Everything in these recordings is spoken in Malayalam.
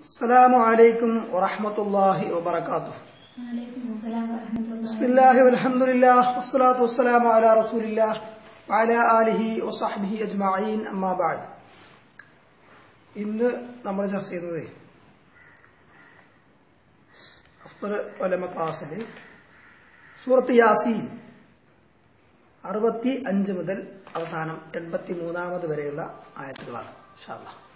السلام عليكم ورحمة الله وبركاته وعليكم السلام ورحمة الله بسم الله والحمد لله والصلاة والسلام على رسول الله وعلى آله وصحبه أجمعين أما بعد ഇന്ന് നമ്മൾ ചർച്ച ചെയ്യുന്നത് അഫ്തർ ഒലമ ക്ലാസ്സിൽ സൂറത്ത് യാസീൻ അറുപത്തി അഞ്ച് മുതൽ അവസാനം എൺപത്തി മൂന്നാമത് വരെയുള്ള ആയത്തുകളാണ് ഇൻഷാ അല്ലാഹ്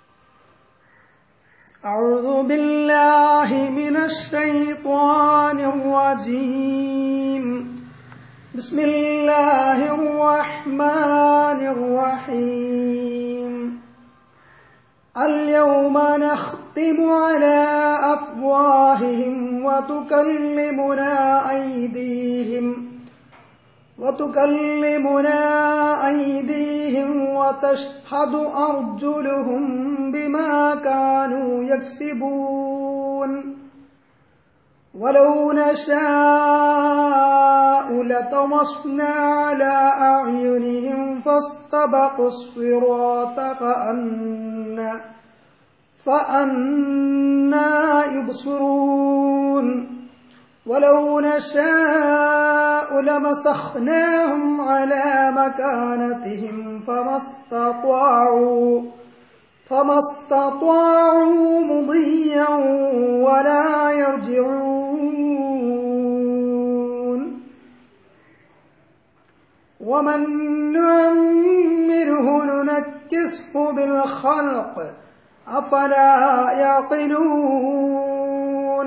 أعوذ بالله من الشيطان الرجيم بسم الله الرحمن الرحيم اليوم نختم على أفواههم وتكلمنا أيديهم وتكلمنا أيديهم وتشهد أرجلهم بما كانوا يكسبون ولو نشاء لطمسنا على أعينهم فاستبقوا الصراط فأنا فأنا يبصرون ولو نشاء لمسخناهم على مكانتهم فما استطاعوا فما استطاعوا مضيا ولا يرجعون ومن نعمره ننكسه بالخلق أفلا يعقلون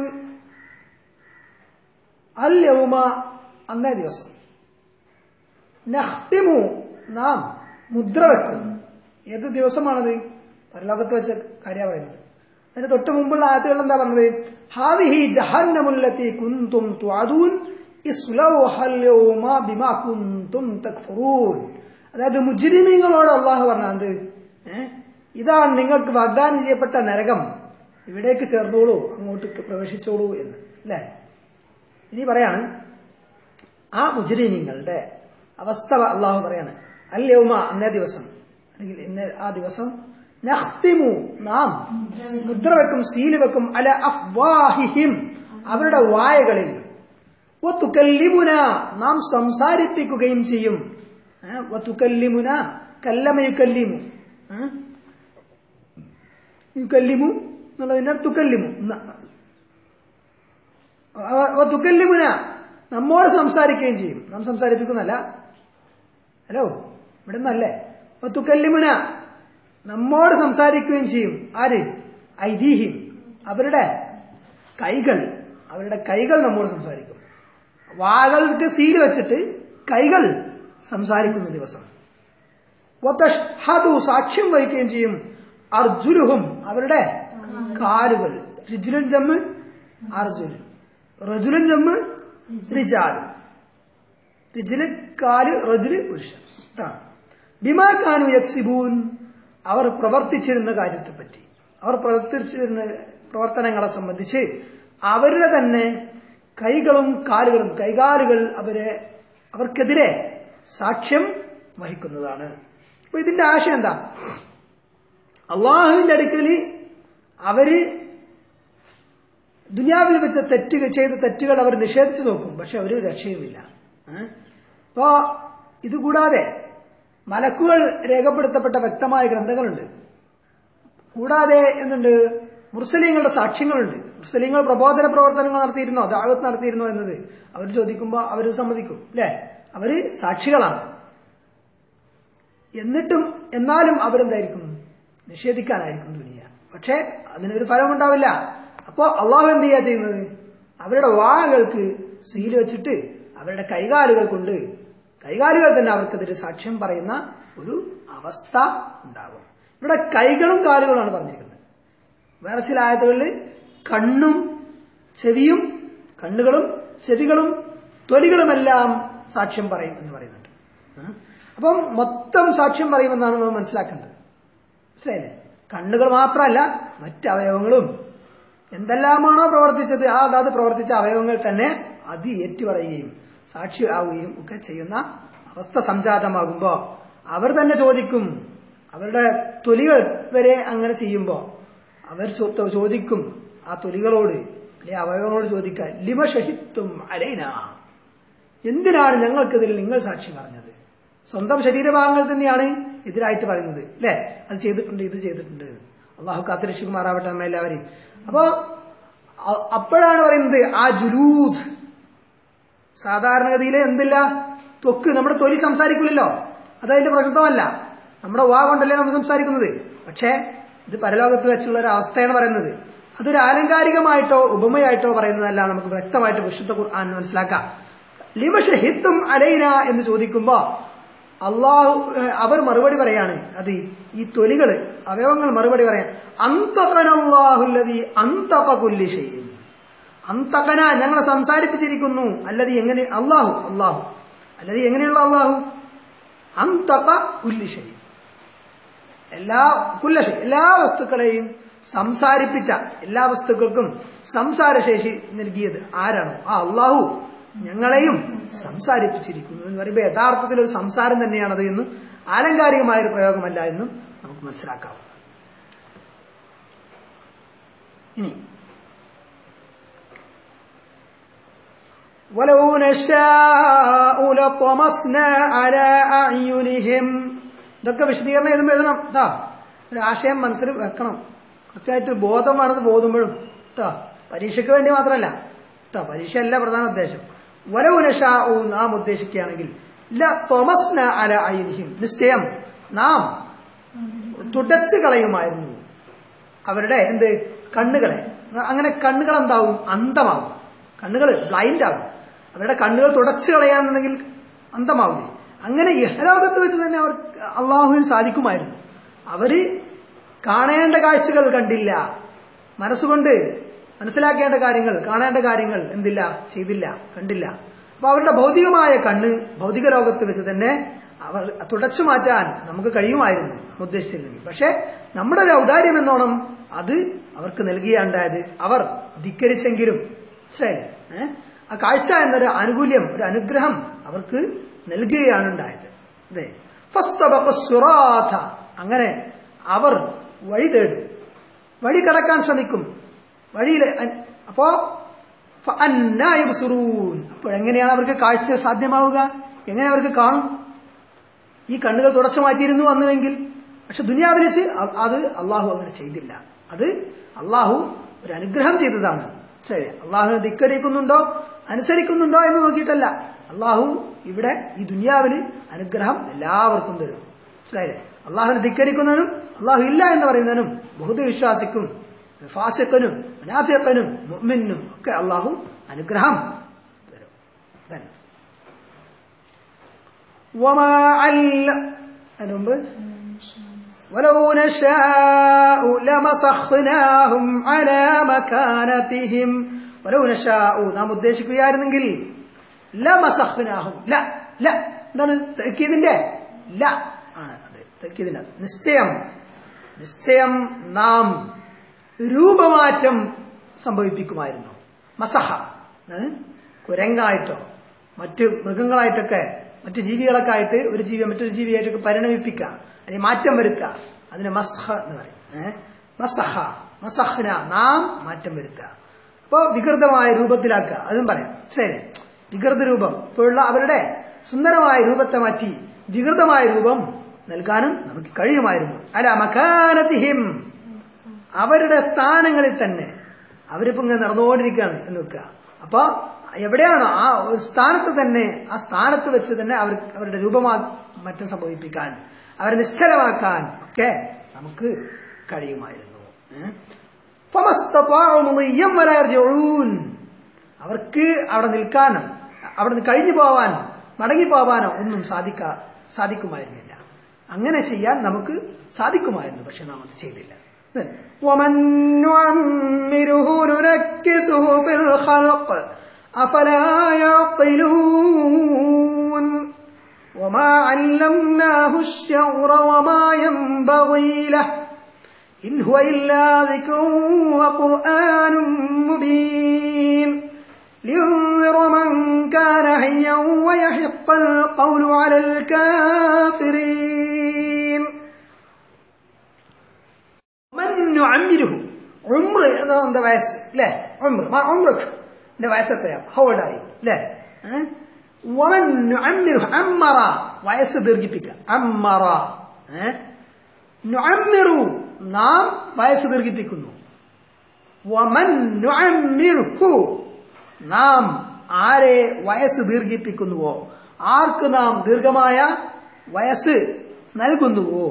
അല്യവുമ അന്നേ ദിവസം നഹ്തിമു നാം മുദ്ര വെക്കുന്നു ഏത് ദിവസമാണത് പരലോകത്ത് വെച്ച കാര്യ പറയുന്നത് അതിന് തൊട്ട് മുമ്പുള്ള ആയത്തുകൾ എന്താ പറഞ്ഞത് ഹാദിഹി ജഹന്നമുല്ലത്തി കുന്തും തുഅദൂൻ ഇസ്ലൗഹൽ യൗമ ബിമാ കുന്തും തക്ഫുറൂൻ അതായത് മുജ്രിമീങ്ങളോട് അള്ളാഹു പറഞ്ഞത് ഏഹ് ഇതാണ് നിങ്ങൾക്ക് വാഗ്ദാനം ചെയ്യപ്പെട്ട നരകം ഇവിടേക്ക് ചേർന്നോളൂ അങ്ങോട്ട് പ്രവേശിച്ചോളൂ എന്ന് അല്ലേ ഇനി പറയാണ് ആ മുജരീമിങ്ങളുടെ അവസ്ഥ അള്ളാഹു പറയാണ് അല്യവുമ അന്നേ ദിവസം അല്ലെങ്കിൽ ഇന്ന ആ ദിവസം നഖ്തിമു നാം മുദ്ര വെക്കും സീല് വെക്കും അല അഫ്വാഹിഹിം അവരുടെ വായകളിൽ ഒത്തുക്കല്ലിമുന നാം സംസാരിപ്പിക്കുകയും ചെയ്യും ഒത്തുക്കല്ലിമുന കല്ലമയുക്കല്ലിമു യുക്കല്ലിമു എന്നുള്ളതിനെ തുക്കല്ലിമു തുക്കല്ലിമുന നമ്മോട് സംസാരിക്കുകയും ചെയ്യും നാം സംസാരിപ്പിക്കുന്നല്ല ഹലോ ഇവിടെ നിന്നല്ലേ തുക്കല്ലിമുന നമ്മോട് സംസാരിക്കുകയും ചെയ്യും ആര് ഐതിഹ്യം അവരുടെ കൈകൾ അവരുടെ കൈകൾ നമ്മോട് സംസാരിക്കും വാകൾക്ക് സീല് വെച്ചിട്ട് കൈകൾ സംസാരിക്കുന്ന ദിവസം ഹതു സാക്ഷ്യം വഹിക്കുകയും ചെയ്യും അർജുലുഹും അവരുടെ കാലുകൾ രിജുലൻ ജമ്മ് അർജുൻ റജുലൻ ജമ്മ് റിജാല് റിജില് കാല് റജുല് പുരുഷൻ ബിമാ കാനു യക്സിബൂൻ അവർ പ്രവർത്തിച്ചിരുന്ന കാര്യത്തെപ്പറ്റി അവർ പ്രവർത്തിച്ചിരുന്ന പ്രവർത്തനങ്ങളെ സംബന്ധിച്ച് അവരുടെ തന്നെ കൈകളും കാലുകളും കൈകാലുകൾ അവരെ അവർക്കെതിരെ സാക്ഷ്യം വഹിക്കുന്നതാണ് അപ്പൊ ഇതിന്റെ ആശയം എന്താ അള്ളാഹുവിന്റെ അടുക്കൽ അവര് ദുനിയാവിൽ വെച്ച തെറ്റുകൾ ചെയ്ത തെറ്റുകൾ അവർ നിഷേധിച്ചു നോക്കും പക്ഷെ ഒരു രക്ഷയുമില്ല അപ്പോ ഇതുകൂടാതെ മലക്കുകൾ രേഖപ്പെടുത്തപ്പെട്ട വ്യക്തമായ ഗ്രന്ഥങ്ങളുണ്ട് കൂടാതെ എന്തുണ്ട് മുർസലീങ്ങളുടെ സാക്ഷ്യങ്ങളുണ്ട് മുർസലീങ്ങൾ പ്രബോധന പ്രവർത്തനങ്ങൾ നടത്തിയിരുന്നോ ദാവത്ത് നടത്തിയിരുന്നോ എന്നത് അവർ ചോദിക്കുമ്പോൾ അവർ സമ്മതിക്കും അല്ലെ അവര് സാക്ഷികളാണ് എന്നിട്ടും എന്നാലും അവരെന്തായിരിക്കും നിഷേധിക്കാനായിരിക്കും ദുനിയ പക്ഷെ അതിനൊരു ഫലമുണ്ടാവില്ല അപ്പോ അള്ളാഹു എന്ത് ചെയ്യാ ചെയ്യുന്നത് അവരുടെ വാകൾക്ക് സീല് വെച്ചിട്ട് അവരുടെ കൈകാലുകൾ കൊണ്ട് കൈകാലുകൾ തന്നെ അവർക്കെതിരെ സാക്ഷ്യം പറയുന്ന ഒരു അവസ്ഥ ഉണ്ടാകും ഇവിടെ കൈകളും കാലുകളുമാണ് പറഞ്ഞിരിക്കുന്നത് വേറെ ചില ആയത്തുകളിൽ കണ്ണും ചെവിയും കണ്ണുകളും ചെവികളും തൊലികളുമെല്ലാം സാക്ഷ്യം പറയും എന്ന് പറയുന്നുണ്ട് അപ്പം മൊത്തം സാക്ഷ്യം പറയുമെന്നാണ് നമ്മൾ മനസ്സിലാക്കേണ്ടത് മനസ്സിലായില്ലേ കണ്ണുകൾ മാത്രമല്ല മറ്റ് അവയവങ്ങളും എന്തെല്ലാമാണോ പ്രവർത്തിച്ചത് ആ അതാത് പ്രവർത്തിച്ച അവയവങ്ങൾ തന്നെ അത് ഏറ്റുപറയുകയും സാക്ഷിയാവുകയും ഒക്കെ ചെയ്യുന്ന അവസ്ഥ സംജാതമാകുമ്പോ അവർ തന്നെ ചോദിക്കും അവരുടെ തൊലികൾ വരെ അങ്ങനെ ചെയ്യുമ്പോൾ അവർ ചോ- ചോദിക്കും ആ തൊലികളോട് അല്ലെ അവയവങ്ങളോട് ചോദിക്കാൻ ലിമ ഷഹിത്തും അലൈന എന്തിനാണ് ഞങ്ങൾക്കെതിൽ നിങ്ങൾ സാക്ഷി പറഞ്ഞത് സ്വന്തം ശരീരഭാഗങ്ങൾ തന്നെയാണ് എതിരായിട്ട് പറയുന്നത് അല്ലെ അത് ചെയ്തിട്ടുണ്ട് ഇത് ചെയ്തിട്ടുണ്ട് അള്ളാഹു കാത്തിരക്ഷിക്കുമാറാവട്ടെ നമ്മ എല്ലാവരെയും അപ്പോ അ- അപ്പോഴാണ് പറയുന്നത് ആ ജുലൂദ് സാധാരണഗതിയിൽ എന്തില്ല ത്വക്ക് നമ്മുടെ തൊലി സംസാരിക്കില്ലല്ലോ അതതിന്റെ പ്രകൃതമല്ല നമ്മുടെ വാ കൊണ്ടല്ലേ നമ്മൾ സംസാരിക്കുന്നത് പക്ഷേ ഇത് പരലോകത്ത് വെച്ചുള്ള ഒരു അവസ്ഥയാണ് പറയുന്നത് അതൊരു ആലങ്കാരികമായിട്ടോ ഉപമയായിട്ടോ പറയുന്നതല്ല നമുക്ക് വ്യക്തമായിട്ട് വിശുദ്ധ ഖുർആൻ മനസ്സിലാക്കാം ലിമഷഹിത്തും അലൈന എന്ന് ചോദിക്കുമ്പോ അള്ളാഹു ഏഹ്, അവർ മറുപടി പറയാണ് അത് ഈ തൊലികള് അവയവങ്ങൾ മറുപടി പറയാൻ അന്തകനല്ലാഹുല്ലതി അന്തക കുല്ലി ഷൈഇൻ അന്തകന ഞങ്ങളെ സംസാരിപ്പിച്ചിരിക്കുന്നു അല്ലത് എങ്ങനെ അള്ളാഹു അള്ളാഹു അല്ലത് എങ്ങനെയുള്ള അള്ളാഹു അന്തക കുല്ലിഷൈ എല്ലാ കുല്ലഷൈ എല്ലാ വസ്തുക്കളെയും സംസാരിപ്പിച്ച എല്ലാ വസ്തുക്കൾക്കും സംസാരശേഷി നൽകിയത് ആരാണോ ആ അള്ളാഹു ഞങ്ങളെയും സംസാരിപ്പിച്ചിരിക്കുന്നു എന്ന് പറയുമ്പോൾ യഥാർത്ഥത്തിൽ ഒരു സംസാരം തന്നെയാണത് എന്നും ആലങ്കാരികമായ ഒരു പ്രയോഗമല്ല എന്നും നമുക്ക് മനസ്സിലാക്കാം ഇനി ولو نشاء لطمسنا على أعينهم ഇതൊക്കെ വിശദീകരണം എഴുതുമ്പോൾ എഴുതണം കേട്ടോ ഒരു ആശയം മനസ്സിൽ വെക്കണം കൃത്യമായിട്ട് ബോധം വേണത് ബോധമ്പോഴും കേട്ടോ പരീക്ഷയ്ക്ക് വേണ്ടി മാത്രമല്ല കേട്ടോ പരീക്ഷയല്ല പ്രധാന ഉദ്ദേശം വലവ് നഷാവു നാം ഉദ്ദേശിക്കുകയാണെങ്കിൽ ല തൊമസ്ന അല അയിനിഹിം നിശ്ചയം നാം തുടച്ച് കളയുമായിരുന്നു അവരുടെ എന്ത് കണ്ണുകളെ അങ്ങനെ കണ്ണുകൾ എന്താവും അന്ധമാവും കണ്ണുകൾ ബ്ലൈൻഡ് ആകും അവരുടെ കണ്ണുകൾ തുടച്ചു കളയാന്നുണ്ടെങ്കിൽ അന്ധമാവില്ലേ അങ്ങനെ ഇഹലോകത്ത് വെച്ച് തന്നെ അവർ അള്ളാഹുവിന് സാധിക്കുമായിരുന്നു അവര് കാണേണ്ട കാഴ്ചകൾ കണ്ടില്ല മനസ്സുകൊണ്ട് മനസ്സിലാക്കേണ്ട കാര്യങ്ങൾ കാണേണ്ട കാര്യങ്ങൾ എന്തില്ല ചെയ്തില്ല കണ്ടില്ല അപ്പൊ അവരുടെ ഭൗതികമായ കണ്ണ് ഭൗതിക ലോകത്ത് വെച്ച് തന്നെ അവർ തുടച്ചു മാറ്റാൻ നമുക്ക് കഴിയുമായിരുന്നു ഉദ്ദേശിച്ചിരുന്നെങ്കിൽ പക്ഷെ നമ്മുടെ ഒരു ഔദാര്യം എന്നോണം അത് അവർക്ക് നൽകിയാണ്ടായത് അവർ ധിക്കരിച്ചെങ്കിലും മനസ്സിലായില്ലേ ഏഹ് ആ കാഴ്ച എന്നൊരു ആനുകൂല്യം ഒരു അനുഗ്രഹം അവർക്ക് നൽകുകയാണ് ഉണ്ടായത് അതെ ഫസ്തബഖ സുറാഥ. അങ്ങനെ അവർ വഴി തേടും വഴി കടക്കാൻ ശ്രമിക്കും വഴിയിൽ അൻ- അപ്പോ ഫഅന്നാ യബ്സുറൂൻ. അപ്പോൾ എങ്ങനെയാണ് അവർക്ക് കാഴ്ച സാധ്യമാവുക എങ്ങനെ അവർക്ക് കാണും ഈ കണ്ണുകൾ തുടച്ചു മാറ്റിയിരുന്നു അന്നുവെങ്കിൽ പക്ഷെ ദുനിയാവിൽ വെച്ച് അ- അത് അള്ളാഹു അങ്ങനെ ചെയ്തില്ല അത് അള്ളാഹു ഒരു അനുഗ്രഹം ചെയ്തതാണ് ശരി അള്ളാഹുവിനെ ധിക്കരിക്കുന്നുണ്ടോ അനുസരിക്കുന്നുണ്ടോ എന്ന് നോക്കിയിട്ടല്ല അള്ളാഹു ഇവിടെ ഈ ദുനിയാവിൽ അനുഗ്രഹം എല്ലാവർക്കും തരും മനസ്സിലായില്ലേ അള്ളാഹുവിനെ ധിക്കരിക്കുന്നതിനും അള്ളാഹു ഇല്ല എന്ന് പറയുന്നതിനും ബഹുദ വിശ്വാസിക്കും ഫാസിഖനും മുനാഫിഖനും മുഅ്മിനും ഒക്കെ അള്ളാഹു അനുഗ്രഹം തരും തന്നെ وما عل അതിന് മുമ്പ് ولو نشاء لمسخناهم على مكانتهم ولو نشاء നാം ഉദ്ദേശിക്കുകയായിരുന്നെങ്കിൽ ലമസഖ്നാഹും ല ല എന്താണ് തക്കീദിന്റെ ല ആണ് അത് തക്കീദിന്റെ നിശ്ചയം നിശ്ചയം നാം രൂപമാറ്റം സംഭവിപ്പിക്കുമായിരുന്നു മസഹ അത് കുരങ്ങായിട്ടോ മറ്റ് മൃഗങ്ങളായിട്ടൊക്കെ മറ്റു ജീവികളൊക്കെ ആയിട്ട് ഒരു ജീവിയെ മറ്റൊരു ജീവിയായിട്ടൊക്കെ പരിണമിപ്പിക്കുക അല്ലെങ്കിൽ മാറ്റം വരുത്തുക അതിനെ മസ്ഹ എന്ന് പറയും ഏഹ് മസഹ മസഹ്ന നാം മാറ്റം വരുത്തുക അപ്പോ വികൃതമായ രൂപത്തിലാക്കുക അതും പറയാം ശരി വികൃത രൂപം ഇപ്പോഴുള്ള അവരുടെ സുന്ദരമായ രൂപത്തെ മാറ്റി വികൃതമായ രൂപം നൽകാനും നമുക്ക് കഴിയുമായിരുന്നു അല്ല മക്കാനത്തിഹിം അവരുടെ സ്ഥാനങ്ങളിൽ തന്നെ അവരിപ്പോ ഇങ്ങനെ നടന്നുകൊണ്ടിരിക്കുകയാണ് എന്ന് വെക്കുക അപ്പൊ എവിടെയാണോ ആ ഒരു സ്ഥാനത്ത് തന്നെ ആ സ്ഥാനത്ത് വെച്ച് തന്നെ അവർ അവരുടെ രൂപമാ മറ്റും സംഭവിപ്പിക്കാൻ അവരെ നിശ്ചലമാക്കാൻ ഒക്കെ നമുക്ക് കഴിയുമായിരുന്നു ഏഹ്? ഫമസ്തതാഉ മുളിയ്യം വലാ യർജിഊൻ. അവർക്ക് അവിടെ നിൽക്കാനോ അവിടെ നിന്ന് കഴിഞ്ഞു പോവാനോ മടങ്ങിപ്പോവാനോ ഒന്നും സാധിക്കാ സാധിക്കുമായിരുന്നില്ല അങ്ങനെ ചെയ്യാൻ നമുക്ക് സാധിക്കുമായിരുന്നു പക്ഷെ നാം അത് ചെയ്തില്ല ومن نعمره ننكسه في الخلق أفلا يعقلون وما علمناه الشعر وما ينبغي له إن هو إلا ذكر وقرآن مبين لينذر من كان حيا ويحق القول على الكافرين من نعمره ഉംറ് എന്നാണ് എന്താ വയസ്സ് അല്ലേ ഉംറ് മാ ഉംറുക്ക് എന്റെ വയസ്സ് എത്രയാ ഹൗൾഡ് ആയി അല്ലേ ഏഹ്? വമൻ നുഅമ്മിറുഹു അമ്മറ വയസ്സ് ദീർഘിപ്പിക്കുക അമ്മറ ഏഹ്? നുഅമ്മിറു നാം വയസ്സ് ദീർഘിപ്പിക്കുന്നു വമൻ നുഅമ്മിർഹു നാം ആരെ വയസ്സ് ദീർഘിപ്പിക്കുന്നുവോ ആർക്ക് നാം ദീർഘമായ വയസ്സ് നൽകുന്നുവോ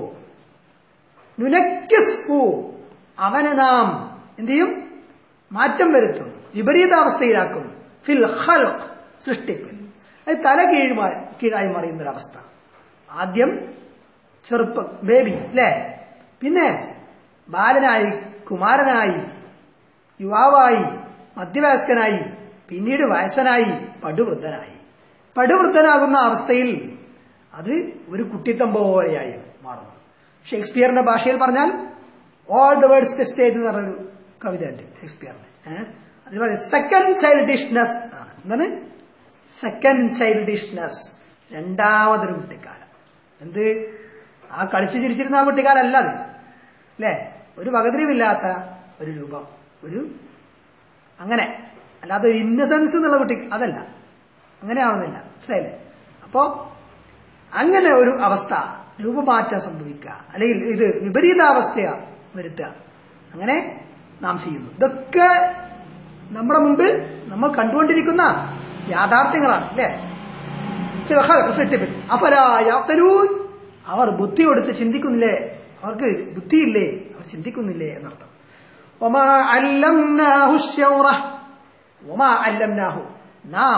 നുനക്കിസ്ഹു അവനെ നാം എന്ത് ചെയ്യും മാറ്റം വരുത്തും വിപരീതാവസ്ഥയിലാക്കും ഫിൽ ഹൽഖ് സൃഷ്ടിപ്പിൽ അത് തല കീഴുമായി കീഴായി മറിയുന്നൊരവസ്ഥ ആദ്യം ചെറുപ്പം ബേബി അല്ലേ പിന്നെ ബാലനായി കുമാരനായി യുവാവായി മധ്യവയസ്കനായി പിന്നീട് വയസ്സനായി പടുവൃദ്ധനായി പടുവൃദ്ധനാകുന്ന അവസ്ഥയിൽ അത് ഒരു കുട്ടിത്തം പോലെയായി മാറുന്നു ഷേക്സ്പിയറിന്റെ ഭാഷയിൽ പറഞ്ഞാൽ ഓൾ ദ വേർഡ്സ് സ്റ്റേജ് എന്ന് പറഞ്ഞൊരു കവിത ഉണ്ട് ഷേക്സ്പിയറിന് ഏഹ് അതുപോലെ സെക്കൻഡ് ചൈൽഡിഷ്നെസ് എന്താണ് സെക്കൻഡ് ചൈൽഡിഷ്നെസ് രണ്ടാമതൊരു കുട്ടിക്കാലം എന്ത് ആ കളിച്ചു ചിരിച്ചിരുന്ന ആ കുട്ടിക്കാലല്ല അത് അല്ലേ ഒരു വകതിരിവില്ലാത്ത ഒരു രൂപം ഒരു അങ്ങനെ അല്ലാതെ ഒരു ഇന്നസെൻസ് എന്നുള്ള കുട്ടി അതല്ല അങ്ങനെ ആവുന്നില്ല മനസ്സിലായില്ലേ അപ്പോ അങ്ങനെ ഒരു അവസ്ഥ രൂപമാറ്റം സംഭവിക്കുക അല്ലെങ്കിൽ ഇത് വിപരീതാവസ്ഥ വരുത്തുക അങ്ങനെ നാം ചെയ്യുന്നു ഇതൊക്കെ നമ്മുടെ മുമ്പിൽ നമ്മൾ കണ്ടുകൊണ്ടിരിക്കുന്ന യാഥാർത്ഥ്യങ്ങളാണ് അല്ലേ സൃഷ്ടിപ്പിൽ അഫലായാത്തലൂൻ അവർ ബുദ്ധി കൊടുത്ത് ചിന്തിക്കുന്നില്ലേ അവർക്ക് ബുദ്ധിയില്ലേ അവർ ചിന്തിക്കുന്നില്ലേ എന്നർത്ഥം ഒമാ അല്ലംനാഹു ശ്യൗറ ഒമാ അല്ലംനാഹു നാം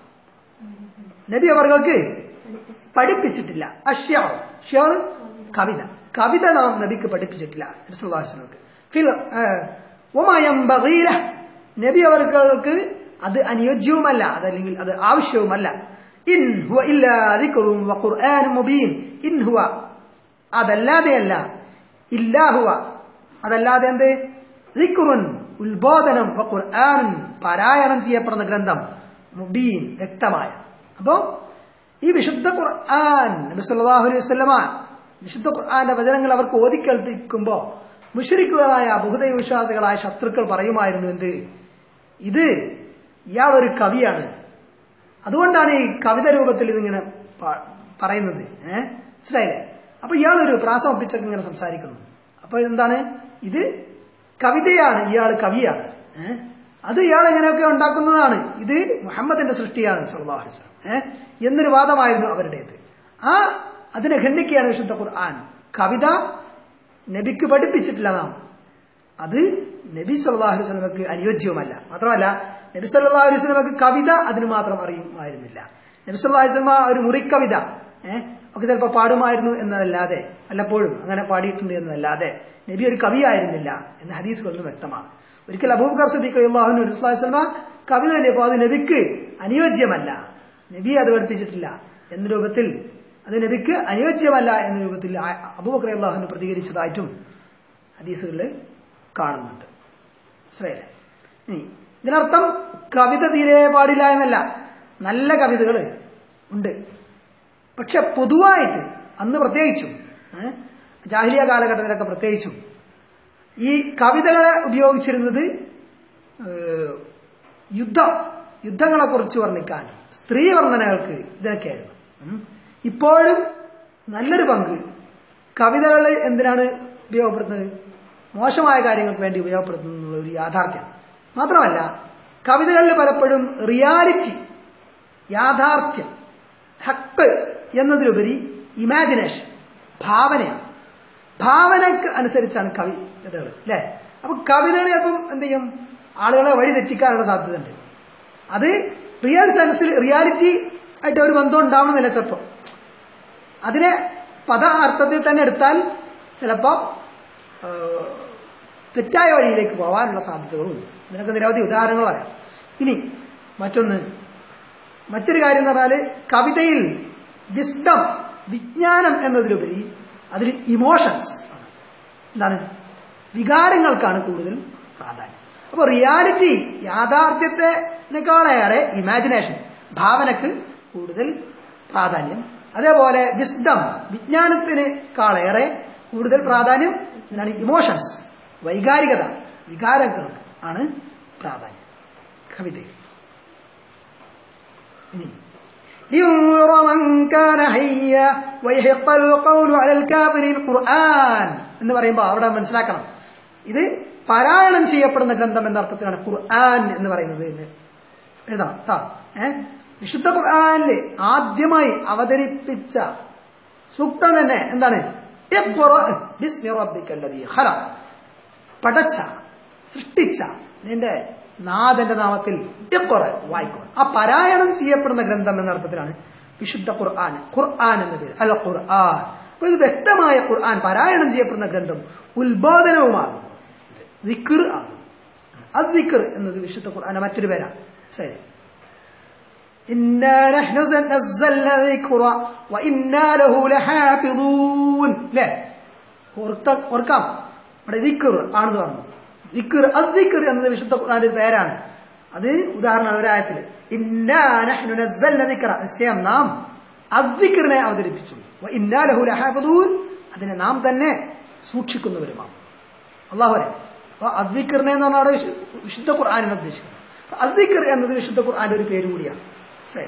നബി അവർക്ക് പഠിപ്പിച്ചിട്ടില്ല അഷ്യാർ ഷ്യാർ കവിത കവിത നാം നബിക്ക് പഠിപ്പിച്ചിട്ടില്ല നബിക്ക് ഫിൽ ഒമായംബീല നബി അവർക്ക് അത് അനുയോജ്യവുമല്ല അതല്ലെങ്കിൽ അത് ആവശ്യവുമല്ല ഇൻ ഹുവ ഇല്ലാ ദിക്റും വഖുർആനും മുബീൻ ഇൻ ഹുവ അതല്ലാതെയല്ല ഇല്ലാഹുവ അതല്ലാതെ എന്ത് ദിക്റുൻ ഉത്ബോധനം ഖുർആൻ പാരായണം ചെയ്യപ്പെടുന്ന ഗ്രന്ഥം മുബീൻ വ്യക്തമായ അപ്പോ ഈ വിശുദ്ധ ഖുർആൻ നബി സല്ലല്ലാഹു അലൈഹി വസല്ലമ വിശുദ്ധ ഖുർആന്റെ വചനങ്ങൾ അവർക്ക് ഓതിക്കേൾപ്പിക്കുമ്പോ മുഷരിക്കുകളായ ബഹുദൈവ വിശ്വാസികളായ ശത്രുക്കൾ പറയുമായിരുന്നു എന്ത് ഇത് ഇയാൾ ഒരു കവിയാണ് അതുകൊണ്ടാണ് ഈ കവിത രൂപത്തിൽ ഇതിങ്ങനെ പ- പറയുന്നത് ഏഹ് മനസ്സിലായില്ലേ അപ്പൊ ഇയാളൊരു പ്രാസം ഒപ്പിച്ചൊക്കെ ഇങ്ങനെ സംസാരിക്കുന്നു അപ്പൊ എന്താണ് ഇത് കവിതയാണ് ഇയാൾ കവിയാണ് ഏഹ് അത് ഇയാൾ എങ്ങനെയൊക്കെ ഉണ്ടാക്കുന്നതാണ് ഇത് മുഹമ്മദിന്റെ സൃഷ്ടിയാണ് സല്ലല്ലാഹു അലൈഹി വസല്ലം ഏഹ് എന്നൊരു വാദമായിരുന്നു അവരുടേത് ആ അതിനെ ഖണ്ഡിക്കുകയാണ് വിശുദ്ധ ഖുർആൻ കവിത നബിക്ക് പഠിപ്പിച്ചിട്ടില്ല നാം അത് നബി സല്ലല്ലാഹു അലൈഹി വസല്ലമക്ക് അനുയോജ്യവുമല്ല മാത്രമല്ല നബി സല്ലല്ലാഹു അലൈഹി വസല്ലമക്ക് കവിത അതിന് മാത്രം അറിയുമായിരുന്നില്ല നബി സല്ലല്ലാഹു അലൈഹി വസല്ലമ ഒരു മുറിക്കവിത ഏഹ് ഒക്കെ ചിലപ്പോൾ പാടുമായിരുന്നു എന്നതല്ലാതെ വല്ലപ്പോഴും അങ്ങനെ പാടിയിട്ടുണ്ട് എന്നതല്ലാതെ നബി ഒരു കവിയായിരുന്നില്ല എന്ന് ഹദീസുകളിലും വ്യക്തമാണ് ഒരിക്കൽ അബൂബക്കർ സദീഖ് അള്ളാഹു നബി സല്ലല്ലാഹു അലൈഹി വസല്ലമ കവിത ചൊല്ലിയപ്പോൾ അത് നബിക്ക് അനുയോജ്യമല്ല നബി അത് പഠിപ്പിച്ചിട്ടില്ല എന്ന രൂപത്തിൽ അത് നബിക്ക് അനുയോജ്യമല്ല എന്ന രൂപത്തിൽ ആ- അബൂബക്കർ അള്ളാഹുന് പ്രതികരിച്ചതായിട്ടും ഹദീസുകളിൽ കാണുന്നുണ്ട് മനസ്സിലായില്ലേ ഇനി ഇതിനർത്ഥം കവിത തീരെ പാടില്ല എന്നല്ല നല്ല കവിതകൾ ഉണ്ട് പക്ഷെ പൊതുവായിട്ട് അന്ന് പ്രത്യേകിച്ചും ഏഹ്, ജാഹിലിയ കാലഘട്ടത്തിലൊക്കെ പ്രത്യേകിച്ചും ഈ കവിതകളെ ഉപയോഗിച്ചിരുന്നത് ഏഹ്, യുദ്ധം യുദ്ധങ്ങളെ കുറിച്ച് വർണ്ണിക്കാൻ സ്ത്രീ വർണ്ണനകൾക്ക് ഇതിനൊക്കെയായിരുന്നു ഉം. ഇപ്പോഴും നല്ലൊരു പങ്ക് കവിതകൾ എന്തിനാണ് ഉപയോഗപ്പെടുത്തുന്നത് മോശമായ കാര്യങ്ങൾക്ക് വേണ്ടി ഉപയോഗപ്പെടുത്തുന്നു എന്നുള്ള ഒരു യാഥാർത്ഥ്യം മാത്രമല്ല കവിതകളിൽ പലപ്പോഴും റിയാലിറ്റി യാഥാർത്ഥ്യം ഹക്ക് എന്നതിലുപരി ഇമാജിനേഷൻ ഭാവനയാണ് ഭാവനക്ക് അനുസരിച്ചാണ് കവിതകൾ അല്ലെ അപ്പൊ കവിതകൾ ചിലപ്പം എന്ത് ചെയ്യും ആളുകളെ വഴി തെറ്റിക്കാനുള്ള സാധ്യതയുണ്ട് അത് റിയൽ സെൻസിൽ റിയാലിറ്റി ആയിട്ട് ഒരു ബന്ധം ഉണ്ടാവണമെന്നില്ല ചിലപ്പോൾ അതിനെ പദ അർത്ഥത്തിൽ തന്നെ എടുത്താൽ ചിലപ്പോ ആ, തെറ്റായ വഴിയിലേക്ക് പോകാനുള്ള സാധ്യതകളുണ്ട് ഇതിനൊക്കെ നിരവധി ഉദാഹരണങ്ങൾ പറയാം ഇനി മറ്റൊന്ന് മറ്റൊരു കാര്യം എന്ന് പറഞ്ഞാല് കവിതയിൽ വിസ്ഡം വിജ്ഞാനം എന്നതിലുപരി അതിൽ ഇമോഷൻസ് എന്താണ് വികാരങ്ങൾക്കാണ് കൂടുതൽ പ്രാധാന്യം അപ്പോൾ റിയാലിറ്റി യാഥാർത്ഥ്യത്തെക്കാളേറെ ഇമാജിനേഷൻ ഭാവനക്ക് കൂടുതൽ പ്രാധാന്യം അതേപോലെ വിസ്ഡം വിജ്ഞാനത്തിനേക്കാളേറെ കൂടുതൽ പ്രാധാന്യം ഇതിനാണ് ഇമോഷൻസ് വൈകാരികത വികാരങ്ങൾക്ക് ആണ് പ്രാധാന്യം കവിതയിൽ ഇനി لينذر من كان حيا ويحق القول على الكافرين ഖുർആൻ എന്ന് പറയുമ്പോൾ അവിടെ മനസ്സിലാക്കണം ഇത് പാരായണം ചെയ്യപ്പെടുന്ന ഗ്രന്ഥം എന്ന അർത്ഥത്തിലാണ് ഖുർആൻ എന്ന് പറയുന്നത് എന്ന് എഴുതണം താ ഏ വിശുദ്ധ ഖുർആനില് ആദ്യമായി അവതരിപ്പിച്ച സൂക്തം തന്നെ എന്താണ് ഇഖ്റ ബിസ്മി റബ്ബിക്കല്ലദീ ഖലഖ് പടച്ച സൃഷ്ടിച്ച നിന്റെ നാഥന്റെ നാമത്തിൽ ഇഖ്റ വായിക്കുക ആ പാരായണം ചെയ്യപ്പെടുന്ന ഗ്രന്ഥം എന്ന അർത്ഥത്തിലാണ് വിശുദ്ധ ഖുർആൻ ഖുർആൻ എന്ന പേര് അൽ ഖുർആൻ അപ്പൊ ഇത് വ്യക്തമായ ഖുർആൻ പാരായണം ചെയ്യപ്പെടുന്ന ഗ്രന്ഥം ഉത്ബോധനവുമാകുന്നു ദിക്ർ ആകുന്നു അത് ദിക്ർ എന്നത് വിശുദ്ധ ഖുർആന്റെ മറ്റൊരു പേരാണ് ശരി إنا نحن نزلنا الذكر وإنا له لحافظون ല്ലേ ഓർത്ത- ഓർക്കാം ഇവിടെ ദിക്കർ ആണെന്ന് പറഞ്ഞു ദിക്കർ അദ്ദിക്കർ എന്നത് വിശുദ്ധ ഖുർആന്റെ ഒരു പേരാണ് അത് ഉദാഹരണം ഒരായത്തിൽ ഇന്നാ നഹ്നു നസ്സൽന ദിക്റ നിശ്ചയം നാം അദ്ദിക്കറിനെ അവതരിപ്പിച്ചു വ ഇന്നാ ലഹു ലഹാഫിദൂൻ അതിനെ നാം തന്നെ സൂക്ഷിക്കുന്നവരുമാണ് അള്ളാഹു പറയും അപ്പൊ അദ്ദിക്കറിനെ എന്ന് പറഞ്ഞാൽ അവിടെ വിശു- വിശുദ്ധ ഖുർആാനിനെ ഉദ്ദേശിക്കുന്നത് അപ്പൊ അദ്ദിക്കർ എന്നത് വിശുദ്ധ ഖുർആന്റെ ഒരു പേര് കൂടിയാണ് ശരി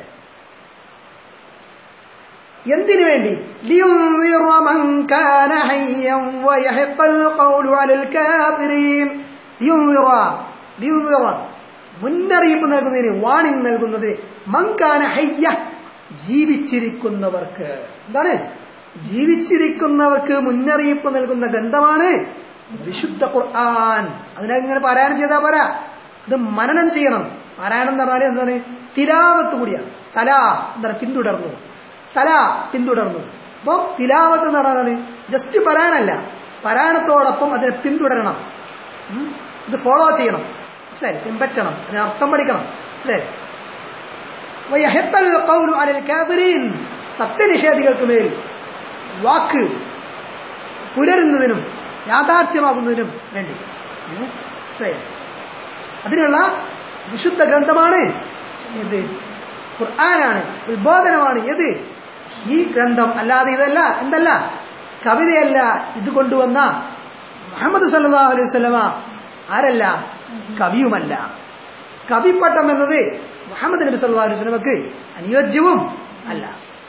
എന്തിനു വേണ്ടി لينذر من كان حيا ويحق القول على الكافرين لينذر لينذر മുന്നറിയിപ്പ് നൽകുന്നതിന് വാണിംഗ് നൽകുന്നത് മങ്കാന ഹയ്യ ജീവിച്ചിരിക്കുന്നവർക്ക് എന്താണ് ജീവിച്ചിരിക്കുന്നവർക്ക് മുന്നറിയിപ്പ് നൽകുന്ന ഗ്രന്ഥമാണ് വിശുദ്ധ ഖുർആൻ അതിനെങ്ങനെ പാരായണം ചെയ്താൽ പോരാ അത് മനനം ചെയ്യണം പാരായണം എന്ന് പറഞ്ഞാൽ എന്താണ് തിലാവത്ത് കൂടിയാണ് തല എന്താണ് പിന്തുടർന്നു തല പിന്തുടർന്നു അപ്പൊ തിലാവത്ത് എന്ന് പറഞ്ഞാൽ ജസ്റ്റ് പാരായണമല്ല പാരായണത്തോടൊപ്പം അതിനെ പിന്തുടരണം ഉം? ഇത് ഫോളോ ചെയ്യണം മനസ്സിലായി പിൻപറ്റണം അതിന് അർത്ഥം പഠിക്കണം മനസ്സിലായി വയഹത്തൽ ഖൗലു അലൽ കാഫിരീൻ സത്യനിഷേധികൾക്ക് മേൽ വാക്ക് പുലരുന്നതിനും യാഥാർത്ഥ്യമാകുന്നതിനും വേണ്ടി ഉം? മനസ്സിലായോ? അതിനുള്ള വിശുദ്ധ ഗ്രന്ഥമാണ് ഇത് ഖുർആനാണ് ഉത്ബോധനമാണ് ഏത് ഈ ഗ്രന്ഥം അല്ലാതെ ഇതല്ല എന്തല്ല കവിതയല്ല ഇത് കൊണ്ടുവന്ന മുഹമ്മദ് സല്ലല്ലാഹു അലൈഹി വസല്ലമ ആരല്ല കവിയുമല്ല കവിപ്പട്ടം എന്നത് മുഹമ്മദ് നബി സല്ലല്ലാഹു അലൈഹി വസല്ലമക്ക് അനുയോജ്യവും അല്ല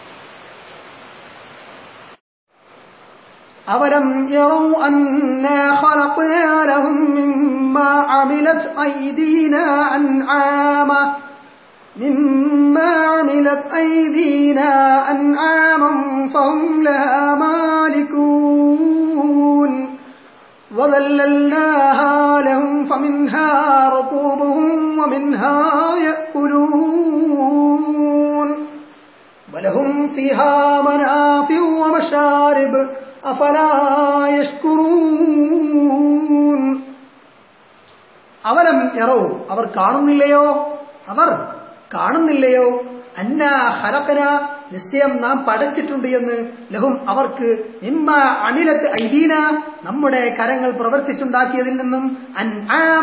أولم يروا أنا خلقنا لهم مما عملت أيدينا أنعاما مما عملت أيدينا أنعاما فهم لها مالكون وذللناها لهم فمنها ركوبهم ومنها يأكلون ولهم فيها منافع ومشارب أفلا يشكرون അവലം എറോ അവർ കാണുന്നില്ലയോ അവർ കാണുന്നില്ലയോ അന്ന ഹലക്കന നിശ്ചയം നാം പടച്ചിട്ടുണ്ട് എന്ന് ലഹും അവർക്ക് നിമ്മ അണിലത്ത് ഐദീന നമ്മുടെ കരങ്ങൾ പ്രവർത്തിച്ചുണ്ടാക്കിയതിൽ നിന്നും അൻ ആമ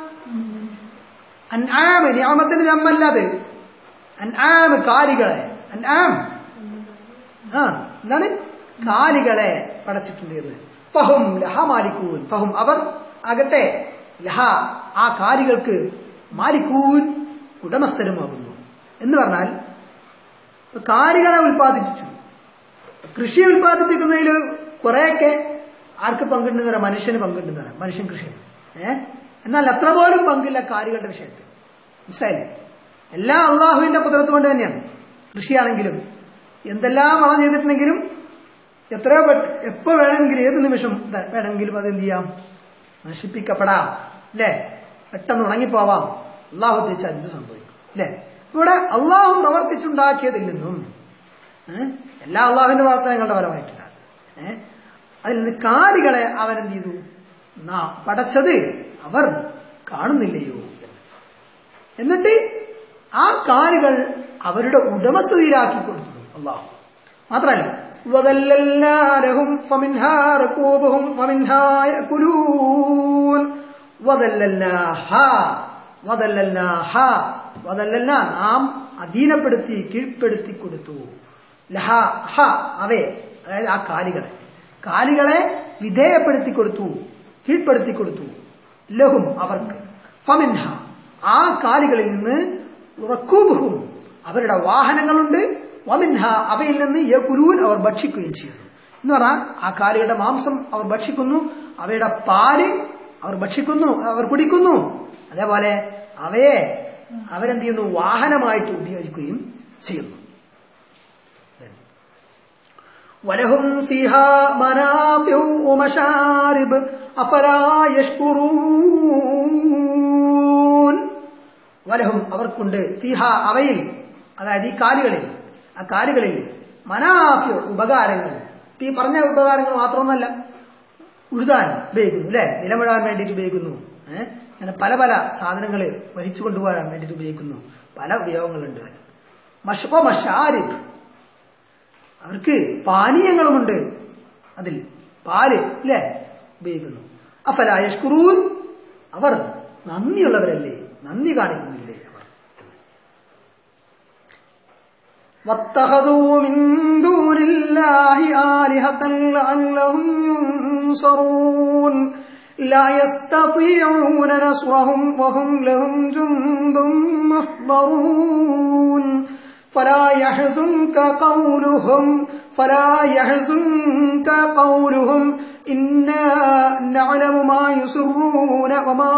അൻ ആമ നിയമത്തിന് ജമ്മല്ലത് അൻ ആമ കാലികളെ അൻ ആം ആ എന്താണ് കാലികളെ പടച്ചിട്ടുണ്ട് എന്ന് ഫഹും ലഹ മാലിക്കൂൻ ഫഹും അവർ ആകട്ടെ ലഹ ആ കാലികൾക്ക് മാലിക്കൂൻ ഉടമസ്ഥരുമാകുന്നു എന്ന് പറഞ്ഞാൽ കാലികളെ ഉൽപ്പാദിപ്പിച്ചു കൃഷി ഉൽപ്പാദിപ്പിക്കുന്നതിൽ കുറെയൊക്കെ ആർക്ക് പങ്കുണ്ടെന്ന് പറയാം മനുഷ്യന് പങ്കുണ്ടെന്ന് പറയാം മനുഷ്യൻ കൃഷി ഏ എന്നാൽ അത്ര പോലും പങ്കില്ല കാലികളുടെ വിഷയത്തിൽ മനസ്സിലായില്ലേ എല്ലാം അള്ളാഹുവിന്റെ കുതിരത്ത് കൊണ്ട് തന്നെയാണ് കൃഷിയാണെങ്കിലും എന്തെല്ലാം വളം ചെയ്തിട്ടുണ്ടെങ്കിലും എത്രയോ പെ- എപ്പോ വേണമെങ്കിലും ഏത് നിമിഷം ദ- വേണമെങ്കിലും അത് എന്ത് ചെയ്യാം നശിപ്പിക്കപ്പെടാം അല്ലേ പെട്ടെന്ന് ഉണങ്ങിപ്പോവാം അള്ളാഹു ഉദ്ദേശിച്ചാൽ എന്ത് സംഭവിക്കും അല്ലേ ഇവിടെ അള്ളാഹു പ്രവർത്തിച്ചുണ്ടാക്കിയതിൽ നിന്നും ഏ, എല്ലാ അള്ളാഹുവിന്റെ പ്രവർത്തനങ്ങളുടെ ഫലമായിട്ടില്ല ഏഹ് അതിൽ നിന്ന് കാലികളെ അവൻ എന്ത് ചെയ്തു നാം പടച്ചത് അവർ കാണുന്നില്ലയോ എന്ന്. എന്നിട്ട് ആ കാലുകൾ അവരുടെ ഉടമസ്ഥതയിലാക്കി കൊടുത്തു അള്ളാഹു മാത്രല്ല وَذَلَّلْنَا لَهُمْ فَمِنْهَا رَكُوبُهُمْ وَمِنْهَا يَأْكُلُونَ وَذَلَّلْنَاهَا وَذَلَّلْنَاهَا وَذَلَّلْنَا നാം അധീനപ്പെടുത്തി കീഴ്പ്പെടുത്തി കൊടുത്തു ലഹ ഹ അവയെ അതായത് ആ കാലികളെ കാലികളെ വിധേയപ്പെടുത്തി കൊടുത്തു കീഴ്പ്പെടുത്തി കൊടുത്തു ലഹും അവർക്ക് ഫമിൻഹ ആ കാലികളിൽ നിന്ന് റക്കൂബുഹും അവരുടെ വാഹനങ്ങളുണ്ട് വമിൻഹ അവയിൽ നിന്ന് യകുലൂൻ അവർ ഭക്ഷിക്കുകയും ചെയ്യുന്നു എന്ന് പറഞ്ഞാൽ ആ കാലികളുടെ മാംസം അവർ ഭക്ഷിക്കുന്നു അവയുടെ പാല് അവർ ഭക്ഷിക്കുന്നു അവർ കുടിക്കുന്നു അതേപോലെ അവയെ അവരെന്ത് ചെയ്യുന്നു വാഹനമായിട്ട് ഉപയോഗിക്കുകയും ചെയ്യുന്നു ولهم فيها منافع ومشارب أفلا يشكرون വലഹും അവർക്കുണ്ട് ഫിഹ അവയിൽ അതായത് ഈ കാലുകളിൽ ആ കാലുകളിൽ മനാഫ്യ ഉപകാരങ്ങൾ ഇപ്പൊ ഈ പറഞ്ഞ ഉപകാരങ്ങൾ മാത്രമൊന്നല്ല ഉഴുതാൻ ഉപയോഗിക്കുന്നു അല്ലെ നിലമിടാൻ വേണ്ടിയിട്ട് ഉപയോഗിക്കുന്നു ഏഹ് അങ്ങനെ പല പല സാധനങ്ങൾ വഹിച്ചു കൊണ്ടുപോകാൻ വേണ്ടിയിട്ട് ഉപയോഗിക്കുന്നു പല ഉപയോഗങ്ങളുണ്ട് മഷ്പ മഷാരിബ് അവർക്ക് പാനീയങ്ങളുമുണ്ട് അതിൽ പാല് അല്ലേ ഉപയോഗിക്കുന്നു അഫല യഷ്കുറൂൻ അവർ നന്ദിയുള്ളവരല്ലേ നന്ദി കാണിക്കുന്നില്ലേ അവർ واتخذوا من دون الله آلهة لعلهم ينصرون لا يستطيعون نصرهم وهم لهم جند محضرون فلا يحزنك قولهم فلا يحزنك قولهم إنا نعلم ما يسرون وما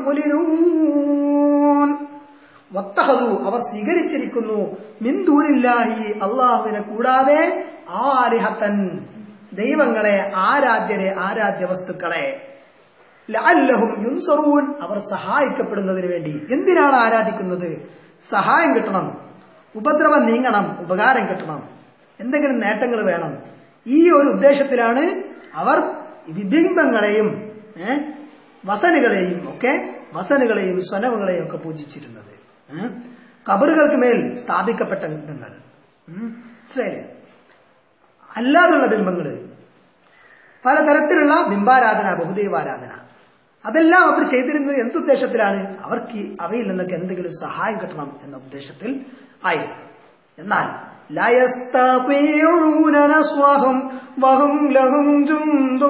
يعلنون വത്തഹതു അവർ സ്വീകരിച്ചിരിക്കുന്നു മിന്ദൂരില്ലാഹി അള്ളാഹുവിനെ കൂടാതെ ആരിഹത്തൻ ദൈവങ്ങളെ ആരാധ്യരെ ആരാധ്യ വസ്തുക്കളെ ലഅല്ലഹും യുൻസറൂൻ അവർ സഹായിക്കപ്പെടുന്നതിന് വേണ്ടി എന്തിനാണ് ആരാധിക്കുന്നത് സഹായം കിട്ടണം ഉപദ്രവം നീങ്ങണം ഉപകാരം കിട്ടണം എന്തെങ്കിലും നേട്ടങ്ങൾ വേണം ഈ ഒരു ഉദ്ദേശത്തിലാണ് അവർ വിബിംബങ്ങളെയും ഏഹ് വസനുകളെയും ഒക്കെ വസനുകളെയും സ്വനവുകളെയും ഒക്കെ പൂജിച്ചിരുന്നത് ഏഹ് കബറുകൾക്ക് മേൽ സ്ഥാപിക്കപ്പെട്ട ബിംബങ്ങൾ ഉം. മനസ്സിലായില്ലേ അല്ലാതുള്ള ബിംബങ്ങള് പലതരത്തിലുള്ള ബിംബാരാധന ബഹുദൈവാരാധന അതെല്ലാം അവർ ചെയ്തിരുന്നത് എന്തുദ്ദേശത്തിലാണ് അവർക്ക് ഈ അവയിൽ നിന്നൊക്കെ എന്തെങ്കിലും സഹായം കിട്ടണം എന്ന ഉദ്ദേശത്തിൽ ആയി എന്നാൽ لا يستطيعون نصرهم وهم لهم جند